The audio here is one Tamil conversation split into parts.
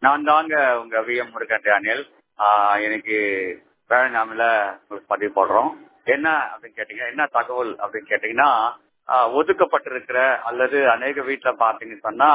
நான் தாங்க உங்க வி எம் முருகன் டேனியல் ஆஹ் எனக்கு வேளாண்மையில உங்களுக்கு பதிவு போடுறோம் என்ன அப்படின்னு கேட்டீங்க என்ன தகவல் அப்படின்னு கேட்டீங்கன்னா ஆஹ் ஒதுக்கப்பட்டிருக்கிற அல்லது அநேக வீட்டுல பாத்தீங்கன்னு சொன்னா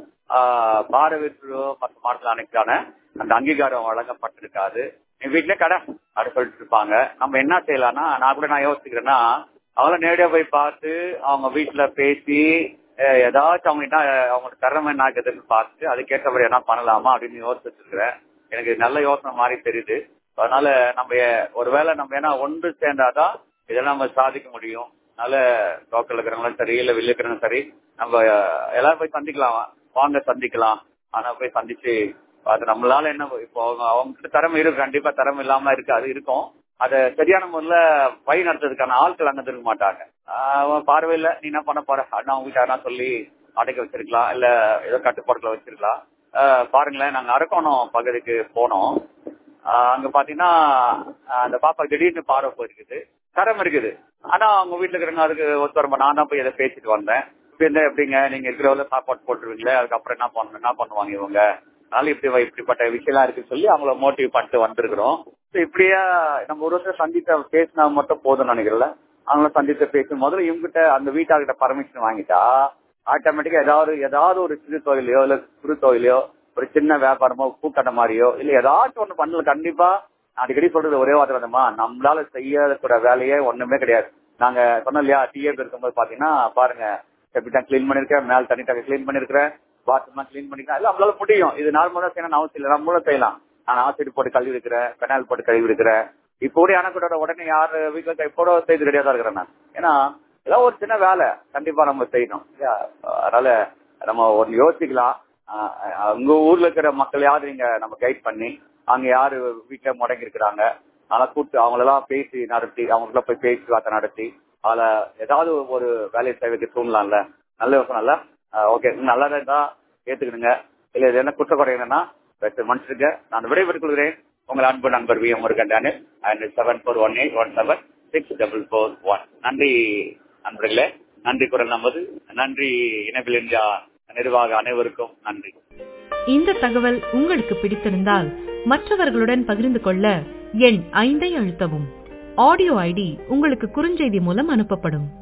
ஆஹ் பார வீட்டிலோ மற்ற மாற்றுத்திறனாளிக்கான அந்த அங்கீகாரம் வழங்கப்பட்டிருக்காது எங்க வீட்லயே கடை அப்படி சொல்லிட்டு இருப்பாங்க நம்ம என்ன செய்யலாம்னா நான் கூட நான் யோசிக்கிறேன்னா அவங்கள நேரடியா போய் பார்த்து அவங்க வீட்டுல பேசி அஹ் ஏதாச்சும் அவங்க என்ன அவங்களோட திறமை என்ன இருக்குதுன்னு பார்த்து அதுக்கேற்றபடி என்ன பண்ணலாமா அப்படின்னு யோசிச்சுட்டு இருக்கிறேன் எனக்கு நல்ல யோசனை மாதிரி தெரியுது அதனால நம்ம ஒருவேளை நம்ம ஏன்னா ஒன்று சேர்ந்தாதான் இதெல்லாம் நம்ம சாதிக்க முடியும் அதனால லோக்கல் இருக்கிறவங்களும் சரி இல்ல வெளில இருக்கிறவங்க சரி நம்ம எல்லாரும் போய் சந்திக்கலாம் வாங்க சந்திக்கலாம் ஆனா போய் சந்திச்சு அது நம்மளால என்ன இப்போ அவங்க அவங்க திறமை இருக்கு கண்டிப்பா திறமை இல்லாம இருக்கு அது இருக்கும் அதை சரியான முறையில வழி நடத்துறதுக்கான ஆட்கள் அங்க இருக்க மாட்டாங்க அவன் பார்வையில நீ என்ன பண்ண போற அண்ணா அவங்க வீட்டாரா சொல்லி அடைக்க வச்சிருக்கலாம் இல்ல ஏதோ கட்டுப்பாடுகளை வச்சிருக்கலாம் பாருங்களேன் நாங்க அரக்கோணம் பகுதிக்கு போனோம் அங்க பாத்தீங்கன்னா அந்த பாப்பா திடீர்னு பார்வை போயிருக்குது தரம் இருக்குது ஆனா அவங்க வீட்டுல இருக்கிறவங்க அதுக்கு ஒத்து வரமா நான் தான் போய் இதை பேசிட்டு வந்தேன் இப்ப என்ன எப்படிங்க நீங்க இருக்கிறவங்க சாப்பாடு போட்டுருவீங்களே அதுக்கப்புறம் என்ன பண்ணணும் என்ன பண்ணுவாங்க இவங்க அதனால இப்படி இப்படிப்பட்ட விஷயம்லாம் இருக்குன்னு சொல்லி அவங்கள மோட்டிவ் பண்ணிட்டு வந்திருக்கிறோம் இப்படியா நம்ம ஒரு வருஷம் சந்தித்த பேசினா மட்டும் போதும் நினைக்கிறல அவங்கள சந்தித்த பேசும் முதல்ல இவங்ககிட்ட அந்த வீட்டார்கிட்ட பர்மிஷன் வாங்கிட்டா ஆட்டோமேட்டிக்கா ஏதாவது ஏதாவது ஒரு சிறு தொழிலையோ இல்ல குறு தொழிலையோ ஒரு சின்ன வியாபாரமோ பூக்கடை மாதிரியோ இல்ல ஏதாச்சும் ஒண்ணு பண்ணல கண்டிப்பா அடிக்கடி சொல்றது ஒரே வார்த்தை வந்தோமா நம்மளால செய்யக்கூட வேலையே ஒண்ணுமே கிடையாது நாங்க சொன்னோம் இல்லையா டிஎஃப் இருக்கும்போது பாத்தீங்கன்னா பாருங்க எப்படிதான் கிளீன் பண்ணிருக்கேன் மேல் தண்ணி டங்க கிளீன் பண்ணிருக்கிறேன் பாத்ரூம் கிளீன் பண்ணிருக்கேன் இல்ல நம்மளால முடியும் இது நார்மலா செய்யணும் அவசியம் இல்லை நம்மளும் செய்யலாம் நான் ஆசிட் போட்டு கழுவி இருக்கிறேன் பெனால் போட்டு கழுவி இருக்கிறேன் இப்போ கூட எனக்கு உடனே யார் வீட்டுல இப்போ செய்து ரெடியா தான் இருக்கிறேன் நான் ஏன்னா ஏதாவது ஒரு சின்ன வேலை கண்டிப்பா நம்ம செய்யணும் அதனால நம்ம ஒன்னு யோசிக்கலாம் உங்க ஊர்ல இருக்கிற மக்களையாவது நீங்க நம்ம கைட் பண்ணி அங்க யாரு வீட்டுல முடங்கி இருக்கிறாங்க அதெல்லாம் கூப்பிட்டு அவங்களெல்லாம் பேசி நடத்தி அவங்களுக்குள்ள போய் பேசி வார்த்தை நடத்தி அதுல ஏதாவது ஒரு வேலையை செய்வதற்கு தூண்டலாம்ல நல்ல யோசனை இல்ல ஓகே நல்லதா இருந்தா ஏத்துக்கிடுங்க இல்ல இது என்ன குற்றக்குறை என்னன்னா மனுஷருக்கு நான் விடைபெற்றுக் கொள்கிறேன் உங்கள் அன்பு நண்பர் V M Murugan and seven four one eight one seven six double four one நன்றி நண்பர்களே நன்றி குரல் நமது நன்றி இணைப்பில் இந்தியா நிர்வாக அனைவருக்கும் நன்றி இந்த தகவல் உங்களுக்கு பிடித்திருந்தால் மற்றவர்களுடன் பகிர்ந்து கொள்ள எண் ஐந்தை அழுத்தவும் ஆடியோ ஐடி உங்களுக்கு குறுஞ்செய்தி மூலம் அனுப்பப்படும்